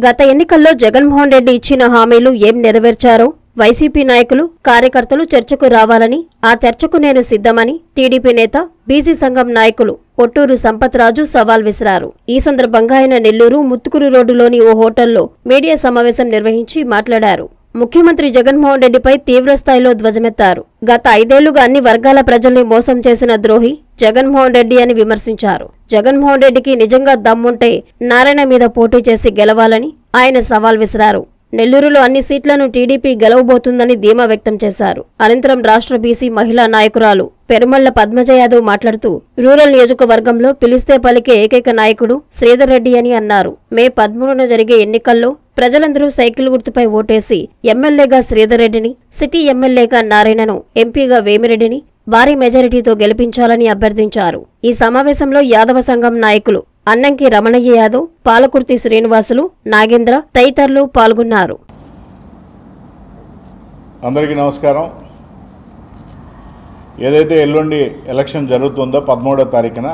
గత ఎన్నికల్లో జగన్మోహన్ రెడ్డి ఇచ్చిన హామీలు ఏం నెరవేర్చారో వైసీపీ నాయకులు కార్యకర్తలు చర్చకు రావాలని ఆ చర్చకు నేను సిద్ధమని టీడీపీ నేత బీసీ సంఘం నాయకులు ఒట్టూరు సంపత్రాజు సవాల్ విసిరారు ఈ సందర్భంగా ఆయన నెల్లూరు ముత్తుకూరు రోడ్డులోని ఓ హోటల్లో మీడియా సమావేశం నిర్వహించి మాట్లాడారు ముఖ్యమంత్రి జగన్మోహన్ రెడ్డిపై తీవ్రస్థాయిలో ధ్వజమెత్తారు గత ఐదేళ్లుగా అన్ని వర్గాల ప్రజల్ని మోసం చేసిన ద్రోహి జగన్మోహన్ రెడ్డి అని విమర్శించారు జగన్మోహన్ రెడ్డికి నిజంగా దమ్ముంటే నారాయణ మీద పోటీ చేసి గెలవాలని ఆయన సవాల్ విసిరారు నెల్లూరులో అన్ని సీట్లను టీడీపీ గెలవబోతుందని ధీమా వ్యక్తం చేశారు అనంతరం రాష్ట్ర బీసీ మహిళా నాయకురాలు పెరుమళ్ల పద్మజ యాదవ్ మాట్లాడుతూ రూరల్ నియోజకవర్గంలో పిలిస్తే పలికే ఏకైక నాయకుడు శ్రీధర్ రెడ్డి అని అన్నారు మే పదమూడున జరిగే ఎన్నికల్లో ప్రజలందరూ సైకిల్ గుర్తుపై ఓటేసి ఎమ్మెల్యేగా శ్రీధర్ రెడ్డిని సిటీ ఎమ్మెల్యేగా నారాయణను ఎంపీగా వేమిరెడ్డిని భారీ మెజారిటీతో గెలిపించాలని అభ్యర్థించారు ఈ సమావేశంలో యాదవ సంఘం నాయకులు అన్నంకి రమణయ్య యాదవ్ పాలకుర్తి శ్రీనివాసులు నాగేంద్ర తదితరులు పాల్గొన్నారు అందరికీ నమస్కారం ఏదైతే ఎల్లుండి ఎలక్షన్ జరుగుతుందో పదమూడో తారీఖున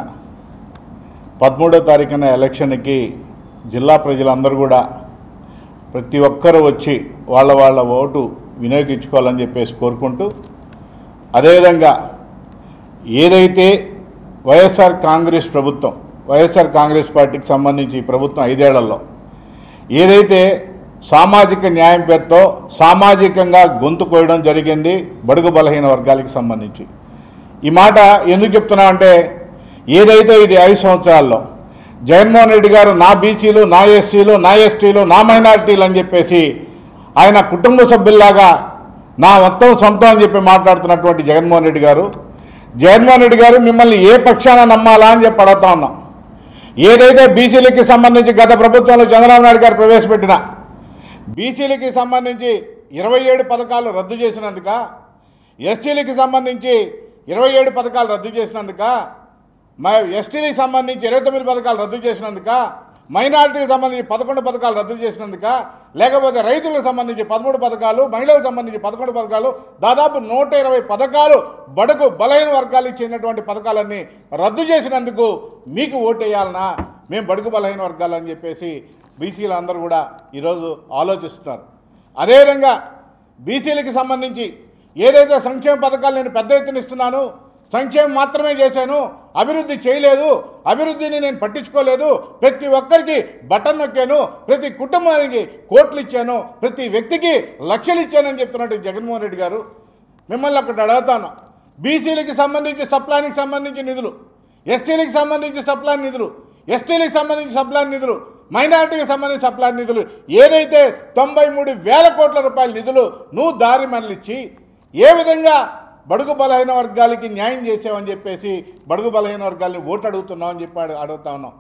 పదమూడో తారీఖున ఎలక్షన్కి జిల్లా ప్రజలందరూ కూడా ప్రతి ఒక్కరూ వచ్చి వాళ్ళ వాళ్ళ ఓటు వినియోగించుకోవాలని చెప్పేసి కోరుకుంటూ అదేవిధంగా ఏదైతే వైఎస్ఆర్ కాంగ్రెస్ ప్రభుత్వం వైఎస్ఆర్ కాంగ్రెస్ పార్టీకి సంబంధించి ఈ ప్రభుత్వం ఐదేళ్లలో ఏదైతే సామాజిక న్యాయం పేరుతో సామాజికంగా గొంతు కోయడం జరిగింది బడుగు బలహీన వర్గాలకు సంబంధించి ఈ మాట ఎందుకు చెప్తున్నా అంటే ఏదైతే ఇది ఐదు సంవత్సరాల్లో జగన్మోహన్ రెడ్డి గారు నా బీసీలు నా ఎస్సీలు నా ఎస్టీలు నా మైనారిటీలు అని చెప్పేసి ఆయన కుటుంబ సభ్యుల్లాగా నా మొత్తం సొంతం అని చెప్పి మాట్లాడుతున్నటువంటి జగన్మోహన్ రెడ్డి గారు జగన్మోహన్ రెడ్డి గారు మిమ్మల్ని ఏ పక్షాన నమ్మాలా అని చెప్పి అడుగుతా ఉన్నాం ఏదైతే బీసీలకి సంబంధించి గత ప్రభుత్వంలో చంద్రబాబు నాయుడు గారు ప్రవేశపెట్టిన బీసీలకి సంబంధించి ఇరవై ఏడు పథకాలు రద్దు చేసినందుక ఎస్టీలకి సంబంధించి ఇరవై ఏడు పథకాలు రద్దు చేసినందుక మా ఎస్టీలకు సంబంధించి ఇరవై తొమ్మిది పథకాలు రద్దు చేసినందుక మైనారిటీకి సంబంధించి పదకొండు పథకాలు రద్దు చేసినందుక లేకపోతే రైతులకు సంబంధించి పదమూడు పథకాలు మహిళలకు సంబంధించి పదకొండు పథకాలు దాదాపు నూట ఇరవై పథకాలు బడుగు బలహీన వర్గాలకు చెందినటువంటి పథకాలన్నీ రద్దు చేసినందుకు మీకు ఓటేయాలనా మేము బడుగు బలహీన వర్గాలు అని చెప్పేసి బీసీలు అందరూ కూడా ఈరోజు ఆలోచిస్తున్నారు అదేవిధంగా బీసీలకి సంబంధించి ఏదైతే సంక్షేమ పథకాలు నేను పెద్ద ఎత్తున ఇస్తున్నాను సంక్షేమం మాత్రమే చేశాను అభివృద్ధి చేయలేదు అభివృద్ధిని నేను పట్టించుకోలేదు ప్రతి ఒక్కరికి బటన్ నొక్కాను ప్రతి కుటుంబానికి కోట్లు ఇచ్చాను ప్రతి వ్యక్తికి లక్షలు ఇచ్చానని చెప్తున్నట్టు జగన్మోహన్ రెడ్డి గారు మిమ్మల్ని ఒకటి అడుగుతాను బీసీలకి సంబంధించి సప్లానికి సంబంధించి నిధులు ఎస్సీలకు సంబంధించి సప్లాన్ నిధులు ఎస్టీలకు సంబంధించి సప్లాన్ నిధులు మైనార్టీకి సంబంధించి సప్లాన్ నిధులు ఏదైతే తొంభై మూడు వేల కోట్ల రూపాయల నిధులు నువ్వు దారి మరలిచ్చి ఏ విధంగా బడుగు బలహీన వర్గాలకి న్యాయం చేసావని చెప్పేసి బడుగు బలహీన వర్గాల్ని ఓటు అడుగుతున్నావు అని చెప్పి అడు- అడుగుతా ఉన్నాం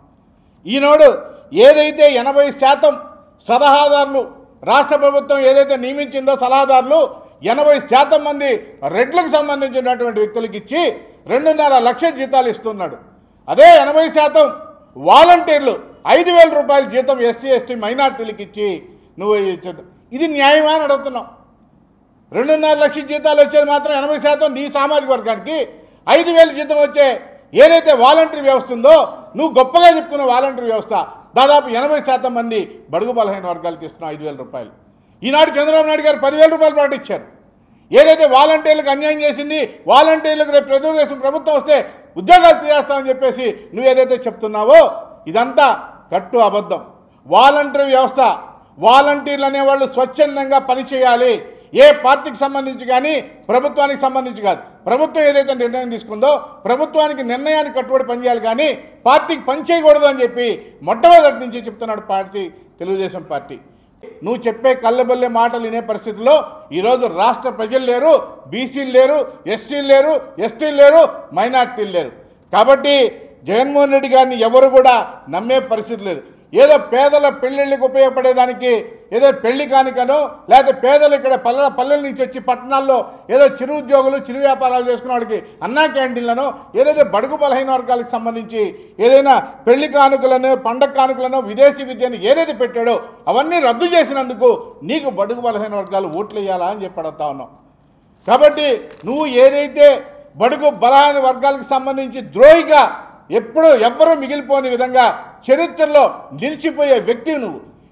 ఈనాడు ఏదైతే ఎనభై శాతం సలహాదారులు రాష్ట్ర ప్రభుత్వం ఏదైతే నియమించిందో సలహాదారులు ఎనభై శాతం మంది రెడ్లకు సంబంధించినటువంటి వ్యక్తులకు ఇచ్చి రెండున్నర లక్ష జీతాలు ఇస్తున్నాడు అదే ఎనభై శాతం వాలంటీర్లు ఐదు వేల రూపాయల జీతం ఎస్సీ ఎస్టీ మైనార్టీలకు ఇచ్చి నువ్వు ఇచ్చ- ఇది న్యాయమా అని అడుగుతున్నావు రెండున్నర లక్షల జీతాలు వచ్చేది మాత్రం ఎనభై శాతం నీ సామాజిక వర్గానికి ఐదు వేల జీతం వచ్చే ఏదైతే వాలంటరీ వ్యవస్థ ఉందో నువ్వు గొప్పగా చెప్పుకున్న వాలంటరీ వ్యవస్థ దాదాపు ఎనభై శాతం మంది బడుగు బలహీన వర్గాలకు ఇస్తున్నావు ఐదు వేల రూపాయలు ఈనాడు చంద్రబాబు నాయుడు గారు పదివేల రూపాయలు ప్రకటించారు ఏదైతే వాలంటీర్లకు అన్యాయం చేసింది వాలంటీర్లకు రేపు తెలుగుదేశం ప్రభుత్వం వస్తే ఉద్యోగాలు తీసేస్తామని చెప్పేసి నువ్వు ఏదైతే చెప్తున్నావో ఇదంతా కట్టు అబద్ధం వాలంటీర్ వ్యవస్థ వాలంటీర్లు అనేవాళ్ళు స్వచ్ఛందంగా పనిచేయాలి ఏ పార్టీకి సంబంధించి కానీ ప్రభుత్వానికి సంబంధించి కాదు ప్రభుత్వం ఏదైతే నిర్ణయం తీసుకుందో ప్రభుత్వానికి నిర్ణయానికి కట్టుబడి పనిచేయాలి కానీ పార్టీకి పని చేయకూడదు అని చెప్పి మొట్టమొదటి నుంచి చెప్తున్నాడు పార్టీ తెలుగుదేశం పార్టీ నువ్వు చెప్పే కళ్ళబల్లె మాటలు వినే పరిస్థితిలో ఈరోజు రాష్ట్ర ప్రజలు లేరు బీసీలు లేరు ఎస్సీలు లేరు ఎస్టీలు లేరు మైనార్టీలు లేరు కాబట్టి జగన్మోహన్ రెడ్డి గారిని ఎవరు కూడా నమ్మే పరిస్థితి లేదు ఏదో పేదల పెళ్ళిళ్ళకి ఉపయోగపడేదానికి ఏదో పెళ్లి కానికనో లేకపోతే పేదలు ఇక్కడ పల్లె పల్లెల నుంచి వచ్చి పట్టణాల్లో ఏదో చిరు ఉద్యోగులు చిరు వ్యాపారాలు చేసుకున్న వాళ్ళకి అన్నా క్యాంటీన్లను ఏదైతే బడుగు బలహీన వర్గాలకు సంబంధించి ఏదైనా పెళ్లి కానుకలను పండగ కానుకలను విదేశీ విద్యను ఏదైతే పెట్టాడో అవన్నీ రద్దు చేసినందుకు నీకు బడుగు బలహీన వర్గాలు ఓట్లు వేయాలా అని చెప్పి అడుగుతా ఉన్నాం కాబట్టి నువ్వు ఏదైతే బడుగు బలహీన వర్గాలకు సంబంధించి ద్రోహిగా ఎప్పుడూ ఎవ్వరూ మిగిలిపోని విధంగా చరిత్రలో నిలిచిపోయే వ్యక్తి నువ్వు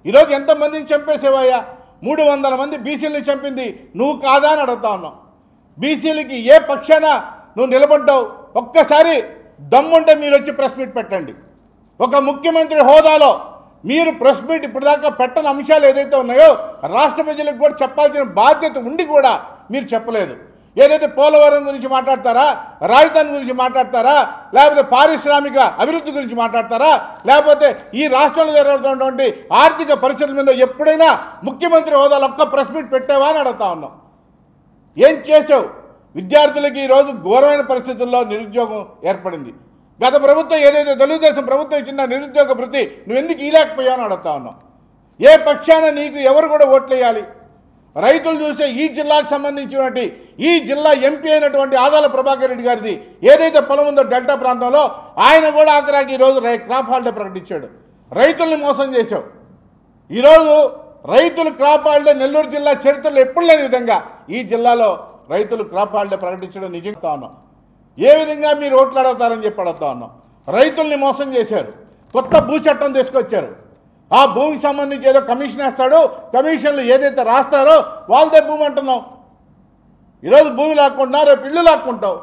ఈరోజు ఎంతమందిని చంపేసేవయ్యా మూడు వందల మంది బీసీలను చంపింది నువ్వు కాదా అని అడుగుతా ఉన్నావు బీసీలకి ఏ పక్షాన నువ్వు నిలబడ్డావు ఒక్కసారి దమ్ముంటే మీరు వచ్చి ప్రెస్ మీట్ పెట్టండి ఒక ముఖ్యమంత్రి హోదాలో మీరు ప్రెస్ మీట్ ఇప్పటిదాకా పెట్టని అంశాలు ఏదైతే ఉన్నాయో రాష్ట్ర ప్రజలకు కూడా చెప్పాల్సిన బాధ్యత ఉండి కూడా మీరు చెప్పలేదు ఏదైతే పోలవరం గురించి మాట్లాడతారా రాజధాని గురించి మాట్లాడతారా లేకపోతే పారిశ్రామిక అభివృద్ధి గురించి మాట్లాడతారా లేకపోతే ఈ రాష్ట్రంలో జరుగుతున్నటువంటి ఆర్థిక పరిస్థితుల మీద ఎప్పుడైనా ముఖ్యమంత్రి హోదాలో ఒక్క ప్రెస్ మీట్ పెట్టావా అని అడుగుతా ఉన్నాం ఏం చేసావు విద్యార్థులకి ఈరోజు ఘోరమైన పరిస్థితుల్లో నిరుద్యోగం ఏర్పడింది గత ప్రభుత్వం ఏదైతే తెలుగుదేశం ప్రభుత్వం ఇచ్చిన నిరుద్యోగ భృతి నువ్వు ఎందుకు ఇలాకపోయావు అని అడుగుతా ఉన్నావు ఏ పక్షాన నీకు ఎవరు కూడా ఓట్లేయాలి రైతులు చూసే ఈ జిల్లాకు సంబంధించినటువంటి ఈ జిల్లా ఎంపీ అయినటువంటి ఆదాల ప్రభాకర్ రెడ్డి గారిది ఏదైతే పొలం ఉందో డెల్టా ప్రాంతంలో ఆయన కూడా ఆఖరాకి ఈరోజు రై క్రాప్ హాలిడే ప్రకటించాడు రైతుల్ని మోసం చేశావు ఈరోజు రైతులు క్రాప్ హాలిడే నెల్లూరు జిల్లా చరిత్రలో ఎప్పుడు లేని విధంగా ఈ జిల్లాలో రైతులు క్రాప్ హాలిడే ప్రకటించడం నిజంగా ఉన్నాం ఏ విధంగా మీరు ఓట్లు అడుగుతారని చెప్పి అడుగుతా ఉన్నాం రైతుల్ని మోసం చేశారు కొత్త భూ చట్టం తీసుకొచ్చారు ఆ భూమికి సంబంధించి ఏదో కమిషన్ వేస్తాడు కమిషన్లు ఏదైతే రాస్తారో వాళ్ళదే భూమి అంటున్నాం ఈరోజు భూమి లాక్కుంటున్నావు రేపు ఇల్లు లాక్కుంటావు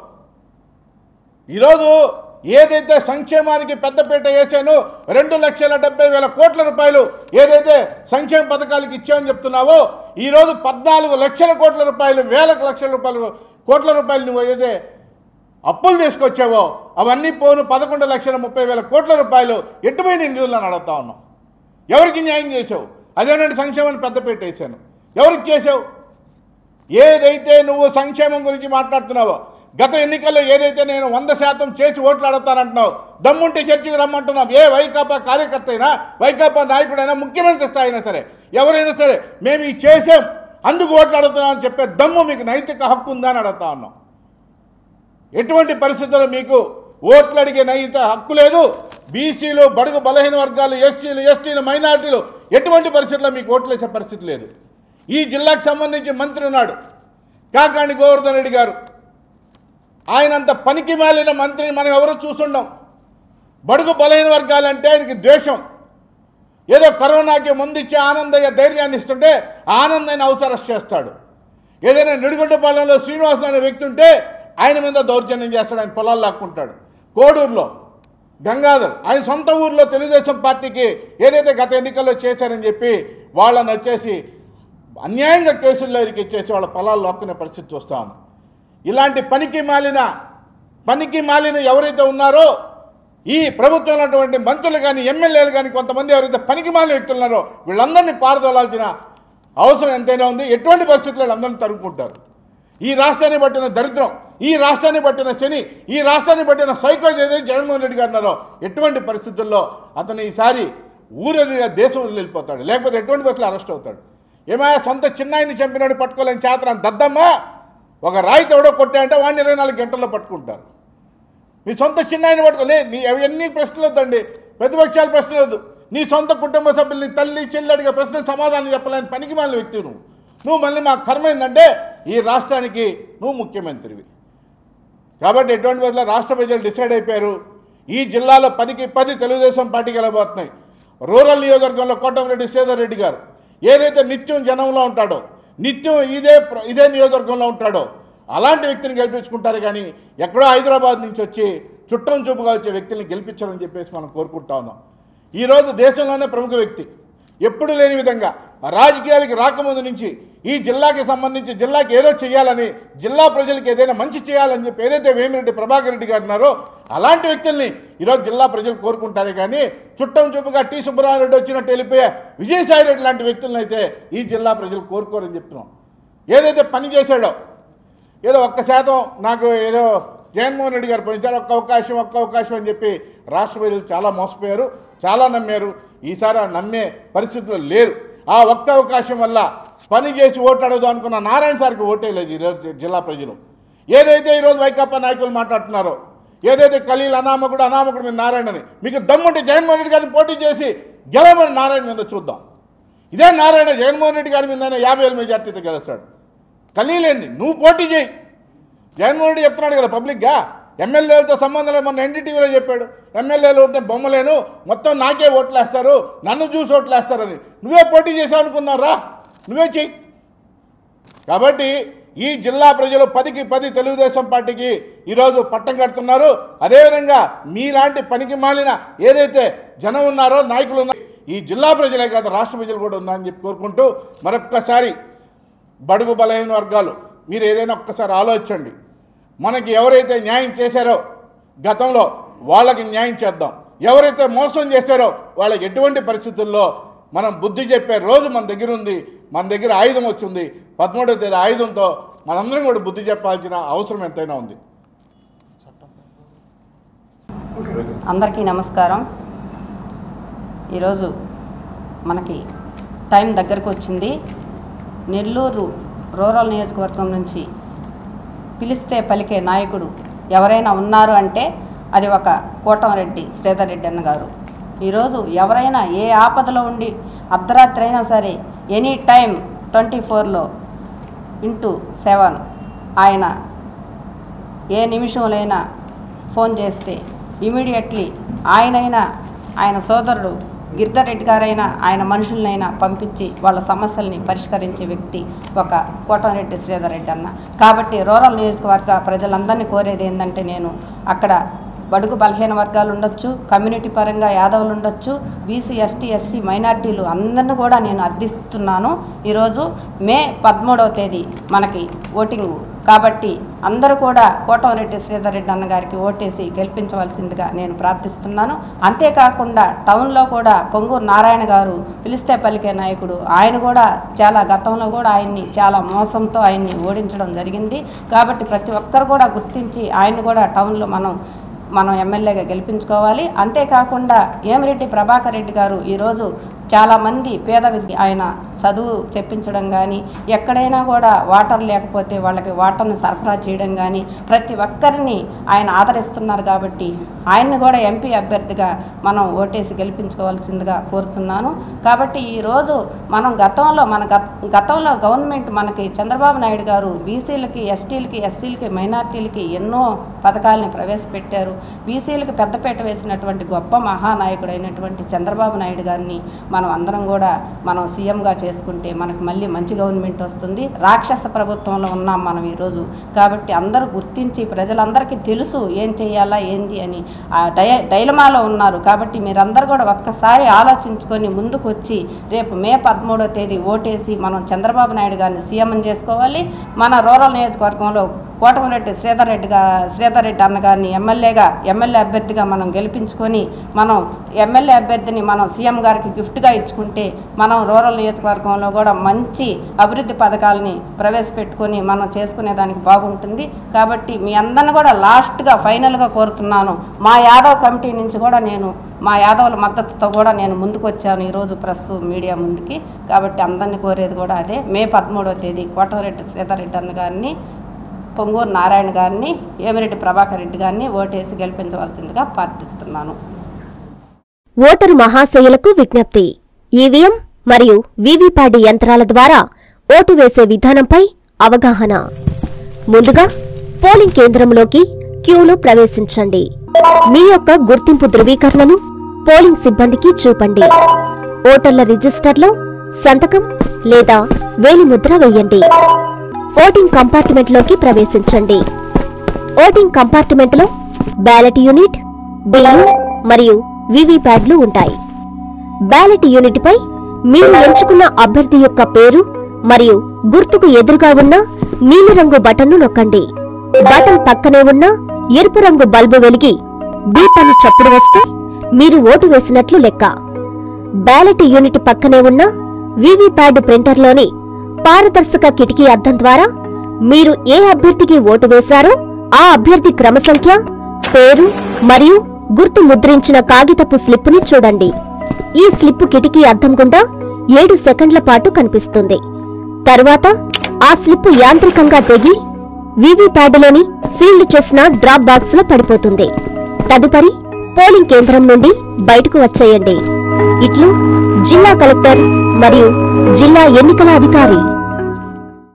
ఈరోజు ఏదైతే సంక్షేమానికి పెద్దపీట వేసానో రెండు లక్షల డెబ్బై వేల కోట్ల రూపాయలు ఏదైతే సంక్షేమ పథకాలకు ఇచ్చామని చెప్తున్నావో ఈరోజు పద్నాలుగు లక్షల కోట్ల రూపాయలు వేల లక్షల రూపాయలు కోట్ల రూపాయలు నువ్వు ఏదైతే అప్పులు తీసుకొచ్చావో అవన్నీ పోను పదకొండు లక్షల ముప్పై వేల కోట్ల రూపాయలు ఎటుపోయిన నిధులను అడుగుతా ఉన్నాం ఎవరికి న్యాయం చేసావు అదేనండి సంక్షేమాన్ని పెద్దపీట వేసాను ఎవరికి చేసావు ఏదైతే నువ్వు సంక్షేమం గురించి మాట్లాడుతున్నావో గత ఎన్నికల్లో ఏదైతే నేను వంద శాతం చేసి ఓట్లు అడుగుతానంటున్నావు దమ్ముంటే చర్చకు రమ్మంటున్నావు ఏ వైకాపా కార్యకర్త అయినా వైకాపా నాయకుడైనా ముఖ్యమంత్రి స్థాయి అయినా సరే ఎవరైనా సరే మేము ఇది చేసాం అందుకు ఓట్లు అడుగుతున్నాం అని చెప్పే దమ్ము మీకు నైతిక హక్కు ఉందా అని అడుగుతా ఉన్నాం ఎటువంటి పరిస్థితుల్లో మీకు ఓట్లు అడిగే నైతిక హక్కు లేదు బీసీలు బడుగు బలహీన వర్గాలు ఎస్సీలు ఎస్టీలు మైనార్టీలు ఎటువంటి పరిస్థితుల్లో మీకు ఓట్లు వేసే పరిస్థితి లేదు ఈ జిల్లాకు సంబంధించి మంత్రి ఉన్నాడు కాకాణి గోవర్ధన్ రెడ్డి గారు ఆయనంత పనికి మాలిన మంత్రిని మనం ఎవరు చూసుండం బడుగు బలహీన వర్గాలంటే ఆయనకి ద్వేషం ఏదో కరోనాకి ముందు ఇచ్చే ఆనందయ్య ధైర్యాన్ని ఇస్తుంటే ఆనందయ్యని హౌస్ అరెస్ట్ చేస్తాడు ఏదైనా నిడుగుంటపాలెంలో శ్రీనివాసులు అనే వ్యక్తి ఉంటే ఆయన మీద దౌర్జన్యం చేస్తాడు ఆయన పొలాలు లాక్కుంటాడు కోడూరులో గంగాధర్ ఆయన సొంత ఊర్లో తెలుగుదేశం పార్టీకి ఏదైతే గత ఎన్నికల్లో చేశారని చెప్పి వాళ్ళని వచ్చేసి అన్యాయంగా కేసుల్లో ఇచ్చేసి వాళ్ళ పొలాలు లాక్కునే పరిస్థితి చూస్తాం ఇలాంటి పనికి మాలిన పనికి మాలిన ఎవరైతే ఉన్నారో ఈ ప్రభుత్వంలో ఉన్నటువంటి మంత్రులు కానీ ఎమ్మెల్యేలు కానీ కొంతమంది ఎవరైతే పనికి మాలిన వ్యక్తులు ఉన్నారో వీళ్ళందరినీ పారదోలాల్సిన అవసరం ఎంతైనా ఉంది ఎటువంటి పరిస్థితుల్లో వీళ్ళందరినీ తరుముకుంటారు ఈ రాష్ట్రాన్ని పట్టిన దరిద్రం ఈ రాష్ట్రాన్ని పట్టిన శని ఈ రాష్ట్రాన్ని పట్టిన సైకోజ్ ఏదైతే జగన్మోహన్ రెడ్డి గారు ఉన్నారో ఎటువంటి పరిస్థితుల్లో అతను ఈసారి ఊరదిగా దేశం వదిలి వెళ్ళిపోతాడు లేకపోతే ఎటువంటి పరిస్థితులు అరెస్ట్ అవుతాడు ఏమయ్యా సొంత చిన్నాయిని చంపినాడు పట్టుకోలేని చేతరాని దద్దమ్మా ఒక రాయి ఎవడో కొట్టాయంటే వాడిని ఇరవై నాలుగు గంటల్లో పట్టుకుంటారు మీ సొంత చిన్నాయిని పట్టుకోలే నీ ఎన్ని ప్రశ్నలు వద్దండి ప్రతిపక్షాలు ప్రశ్నలు వద్దు నీ సొంత కుటుంబ సభ్యులు నీ తల్లి చెల్లి అడిగే ప్రశ్న సమాధానం చెప్పలేని పనికి మాలిన వ్యక్తి నువ్వు నువ్వు మళ్ళీ మా కర్మ ఏంటంటే ఈ రాష్ట్రానికి నువ్వు ముఖ్యమంత్రివి కాబట్టి ఎటువంటి వల్ల రాష్ట్ర ప్రజలు డిసైడ్ అయిపోయారు ఈ జిల్లాలో పనికి పది తెలుగుదేశం పార్టీకి వెళ్ళబోతున్నాయి రూరల్ నియోజకవర్గంలో కోటమిరెడ్డి శ్రీధర్ రెడ్డి గారు ఏదైతే నిత్యం జనంలో ఉంటాడో నిత్యం ఇదే ప్ర- ఇదే నియోజకవర్గంలో ఉంటాడో అలాంటి వ్యక్తిని గెలిపించుకుంటారు కానీ ఎక్కడో హైదరాబాద్ నుంచి వచ్చి చుట్టం చూపుగా వచ్చే వ్యక్తిని గెలిపించాలని చెప్పేసి మనం కోరుకుంటా ఉన్నాం ఈరోజు దేశంలోనే ప్రముఖ వ్యక్తి ఎప్పుడు లేని విధంగా రాజకీయాలకి రాకముందు నుంచి ఈ జిల్లాకి సంబంధించి జిల్లాకి ఏదో చేయాలని జిల్లా ప్రజలకు ఏదైనా మంచి చేయాలని చెప్పి ఏదైతే వేమిరెడ్డి ప్రభాకర్ రెడ్డి గారు ఉన్నారో అలాంటి వ్యక్తుల్ని ఈరోజు జిల్లా ప్రజలు కోరుకుంటారే కానీ చుట్టం చూపుగా టీ సుబ్బరామరెడ్డి వచ్చినట్టు వెళ్ళిపోయే విజయసాయి రెడ్డి లాంటి వ్యక్తులను అయితే ఈ జిల్లా ప్రజలు కోరుకోరని చెప్తున్నాం ఏదైతే పని చేశాడో ఏదో ఒక్క శాతం నాకు ఏదో జగన్మోహన్ రెడ్డి గారు పోయించారు ఒక్క అవకాశం ఒక్క అవకాశం అని చెప్పి రాష్ట్ర ప్రజలు చాలా మోసపోయారు చాలా నమ్మారు ఈసారి ఆ నమ్మే పరిస్థితుల్లో లేరు ఆ ఒక్క అవకాశం వల్ల పని చేసి ఓటు అడగదు అనుకున్న నారాయణ సార్కి ఓటేయలేదు ఈరోజు జిల్లా ప్రజలు ఏదైతే ఈరోజు వైకాపా నాయకులు మాట్లాడుతున్నారో ఏదైతే ఖలీల్ అనామకుడు అనామకుడు మీద నారాయణని మీకు దమ్ముంటే జగన్మోహన్ రెడ్డి గారిని పోటీ చేసి గెలవమని నారాయణ మీద చూద్దాం ఇదే నారాయణ జగన్మోహన్ రెడ్డి గారి మీద యాభై వేల మెజార్టీతో గెలుస్తాడు ఖలీలేంది నువ్వు పోటీ చేయి జగన్మోహన్ రెడ్డి చెప్తున్నాడు కదా పబ్లిక్గా ఎమ్మెల్యేలతో సంబంధం లేదు మొన్న ఎన్డీటీవీలో చెప్పాడు ఎమ్మెల్యేలు ఉంటే బొమ్మలేను మొత్తం నాకే ఓట్లేస్తారు నన్ను చూసి ఓట్లేస్తారని నువ్వే పోటీ చేసావు అనుకున్నారా నువ్వే చెయ్యి కాబట్టి ఈ జిల్లా ప్రజలు పదికి పది తెలుగుదేశం పార్టీకి ఈరోజు పట్టం కడుతున్నారు అదేవిధంగా మీలాంటి పనికి మాలిన ఏదైతే జనం ఉన్నారో నాయకులు ఉన్నారో ఈ జిల్లా ప్రజలే కాదు రాష్ట్ర ప్రజలు కూడా ఉన్నారని చెప్పి కోరుకుంటూ మరొక్కసారి బడుగు బలహీన వర్గాలు మీరు ఏదైనా ఒక్కసారి ఆలోచించండి మనకి ఎవరైతే న్యాయం చేశారో గతంలో వాళ్ళకి న్యాయం చేద్దాం ఎవరైతే మోసం చేశారో వాళ్ళకి ఎటువంటి పరిస్థితుల్లో మనం బుద్ధి చెప్పే రోజు మన దగ్గర ఉంది మన దగ్గర ఆయుధం వచ్చింది పదమూడవ తేదీ ఆయుధంతో మనందరం కూడా బుద్ధి చెప్పాల్సిన అవసరం ఎంతైనా ఉంది అందరికీ నమస్కారం ఈరోజు మనకి టైం దగ్గరకు వచ్చింది నెల్లూరు రూరల్ నియోజకవర్గం నుంచి పిలిస్తే పలికే నాయకుడు ఎవరైనా ఉన్నారు అంటే అది ఒక కోటంరెడ్డి శ్రీధర్ రెడ్డి అన్న గారు ఈరోజు ఎవరైనా ఏ ఆపదలో ఉండి అర్ధరాత్రి అయినా సరే ఎనీ టైం ట్వంటీ ఫోర్లో ఇంటూ సెవెన్ ఆయన ఏ నిమిషంలోనైనా ఫోన్ చేస్తే ఇమీడియట్లీ ఆయనైనా ఆయన సోదరుడు గిరిధర్ రెడ్డి గారైనా ఆయన మనుషులనైనా పంపించి వాళ్ళ సమస్యల్ని పరిష్కరించే వ్యక్తి ఒక కోటంరెడ్డి శ్రీధర్ రెడ్డి అన్న కాబట్టి రూరల్ నియోజకవర్గ ప్రజలందరినీ కోరేది ఏంటంటే నేను అక్కడ బడుగు బలహీన వర్గాలు ఉండొచ్చు కమ్యూనిటీ పరంగా యాదవులు ఉండొచ్చు బీసీ ఎస్టీ ఎస్సీ మైనార్టీలు అందరిని కూడా నేను అర్థిస్తున్నాను ఈరోజు మే పదమూడవ తేదీ మనకి ఓటింగ్ కాబట్టి అందరూ కూడా కోటమిరెడ్డి శ్రీధర్ రెడ్డి అన్నగారికి ఓటేసి గెలిపించవలసిందిగా నేను ప్రార్థిస్తున్నాను అంతేకాకుండా టౌన్లో కూడా పొంగూరు నారాయణ గారు పిలిస్తే పలికే నాయకుడు ఆయన కూడా చాలా గతంలో కూడా ఆయన్ని చాలా మోసంతో ఆయన్ని ఓడించడం జరిగింది కాబట్టి ప్రతి ఒక్కరు కూడా గుర్తించి ఆయన కూడా టౌన్లో మనం మనం ఎమ్మెల్యేగా గెలిపించుకోవాలి అంతేకాకుండా ఏమిరెడ్డి ప్రభాకర్ రెడ్డి గారు ఈరోజు చాలామంది పేద విద్య ఆయన చదువు చెప్పించడం కానీ ఎక్కడైనా కూడా వాటర్ లేకపోతే వాళ్ళకి వాటర్ని సరఫరా చేయడం కానీ ప్రతి ఒక్కరిని ఆయన ఆదరిస్తున్నారు కాబట్టి ఆయన్ని కూడా ఎంపీ అభ్యర్థిగా మనం ఓటేసి గెలిపించుకోవాల్సిందిగా కోరుతున్నాను కాబట్టి ఈరోజు మనం గతంలో మన గత గతంలో గవర్నమెంట్ మనకి చంద్రబాబు నాయుడు గారు బీసీలకి ఎస్టీలకి ఎస్సీలకి మైనార్టీలకి ఎన్నో పథకాలని ప్రవేశపెట్టారు బీసీలకు పెద్దపీట వేసినటువంటి గొప్ప మహానాయకుడైనటువంటి చంద్రబాబు నాయుడు గారిని మనం అందరం కూడా మనం సీఎంగా చేసుకుంటే మనకు మళ్ళీ మంచి గవర్నమెంట్ వస్తుంది రాక్షస ప్రభుత్వంలో ఉన్నాం మనం ఈరోజు కాబట్టి అందరూ గుర్తించి ప్రజలందరికీ తెలుసు ఏం చేయాలా ఏంది అని ఆ డయ డైలమాలో ఉన్నారు కాబట్టి మీరందరూ కూడా ఒక్కసారి ఆలోచించుకొని ముందుకు వచ్చి రేపు మే పదమూడో తేదీ ఓటేసి మనం చంద్రబాబు నాయుడు గారిని సీఎం చేసుకోవాలి మన రూరల్ నియోజకవర్గంలో కోటమిరెడ్డి శ్రీధర్ రెడ్డి గా శ్రీధర్ రెడ్డి అన్న గారిని ఎమ్మెల్యేగా ఎమ్మెల్యే అభ్యర్థిగా మనం గెలిపించుకొని మనం ఎమ్మెల్యే అభ్యర్థిని మనం సీఎం గారికి గిఫ్ట్గా ఇచ్చుకుంటే మనం రూరల్ నియోజకవర్గంలో కూడా మంచి అభివృద్ధి పథకాలని ప్రవేశపెట్టుకొని మనం చేసుకునే దానికి బాగుంటుంది కాబట్టి మీ అందరిని కూడా లాస్ట్గా ఫైనల్గా కోరుతున్నాను మా యాదవ్ కమిటీ నుంచి కూడా నేను మా యాదవుల మద్దతుతో కూడా నేను ముందుకు వచ్చాను ఈరోజు ప్రెస్ మీడియా ముందుకి కాబట్టి అందరిని కోరేది కూడా అదే మే పదమూడవ తేదీ కోటమిరెడ్డి శ్రీధర్ రెడ్డి అన్న గారిని పొంగూరు నారాయణ గారిని ఏమిరెడ్డి ప్రభాకర్ రెడ్డి గారిని ఓటేసి గెలిపించవలసిందిగా ప్రార్థిస్తున్నాను ఓటరు మహాశయులకు విజ్ఞప్తి ఈవీఎం మరియు వీవీప్యాడ్ యంత్రాల ద్వారా ఓటు వేసే విధానంపై అవగాహన ముందుగా పోలింగ్ కేంద్రంలోకి క్యూలో ప్రవేశించండి మీ యొక్క గుర్తింపు ధృవీకరణను పోలింగ్ సిబ్బందికి చూపండి ఓటర్ల రిజిస్టర్లో సంతకం లేదా వేలిముద్ర వేయండి ఓటింగ్ కంపార్ట్మెంట్లోకి ప్రవేశించండి ఓటింగ్ కంపార్ట్మెంట్లో బ్యాలెట్ యూనిట్ బిల్లు మరియు వివిప్యాడ్లు ఉంటాయి బ్యాలెట్ యూనిట్ పై మీరు ఎంచుకున్న అభ్యర్థి యొక్క పేరు మరియు గుర్తుకు ఎదురుగా ఉన్న నీలిరంగు బటన్ను నొక్కండి బటన్ పక్కనే ఉన్న ఎరుపు రంగు బల్బు వెలిగి బీప్ అని చప్పుడు వస్తే మీరు ఓటు వేసినట్లు లెక్క బ్యాలెట్ యూనిట్ పక్కనే ఉన్న వివిప్యాడ్ ప్రింటర్లోని పారదర్శక కిటికీ అద్దం ద్వారా మీరు ఏ అభ్యర్థికి ఓటు వేశారో ఆ అభ్యర్థి క్రమ సంఖ్య పేరు మరియు గుర్తు ముద్రించిన కాగితపు స్లిప్పుని చూడండి ఈ స్లిప్పు కిటికీ అద్దం గుండా ఏడు సెకండ్ల పాటు కనిపిస్తుంది తరువాత ఆ స్లిప్పు యాంత్రికంగా తెగి వివిప్యాడ్లోని సీల్డ్ చేసిన డ్రాప్ బాక్స్ లో పడిపోతుంది తదుపరి పోలింగ్ కేంద్రం నుండి బయటకు వచ్చేయండి ఇట్లు జిల్లా కలెక్టర్ మరియు జిల్లా ఎన్నికల అధికారి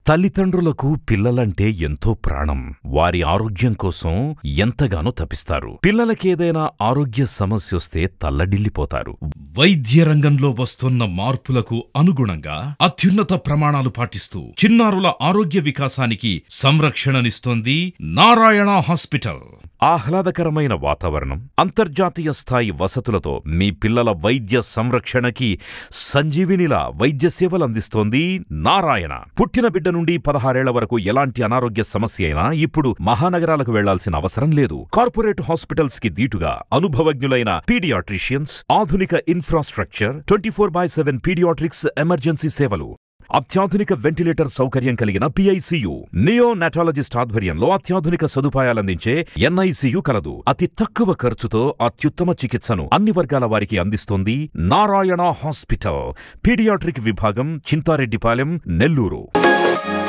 తల్లిదండ్రులకు పిల్లలంటే ఎంతో ప్రాణం వారి ఆరోగ్యం కోసం ఎంతగానో తపిస్తారు పిల్లలకేదైనా ఆరోగ్య సమస్య వస్తే తల్లడిల్లిపోతారు వైద్య రంగంలో వస్తున్న మార్పులకు అనుగుణంగా అత్యున్నత ప్రమాణాలు పాటిస్తూ చిన్నారుల ఆరోగ్య వికాసానికి సంరక్షణనిస్తోంది నారాయణ హాస్పిటల్ ఆహ్లాదకరమైన వాతావరణం అంతర్జాతీయ స్థాయి వసతులతో మీ పిల్లల వైద్య సంరక్షణకి సంజీవినిలా వైద్య సేవలు అందిస్తోంది నారాయణ పుట్టిన బిడ్డ నుండి పదహారేళ్ల వరకు ఎలాంటి అనారోగ్య సమస్య అయినా ఇప్పుడు మహానగరాలకు వెళ్లాల్సిన అవసరం లేదు కార్పొరేట్ హాస్పిటల్స్ కి దీటుగా అనుభవజ్ఞులైన పీడియాట్రిషియన్స్ ఆధునిక infrastructure twenty four by seven pediatrics emergency సేవలు అత్యాధునిక వెంటిలేటర్ సౌకర్యం కలిగిన పిఐసియు నియో నాటాలజిస్ట్ ఆధ్వర్యంలో అత్యాధునిక సదుపాయాలందించే ఎన్ఐసియు కలదు అతి తక్కువ ఖర్చుతో అత్యుత్తమ చికిత్సను అన్ని వర్గాల వారికి అందిస్తోంది నారాయణ హాస్పిటల్ పీడియాట్రిక్ విభాగం చింతారెడ్డిపాలెం నెల్లూరు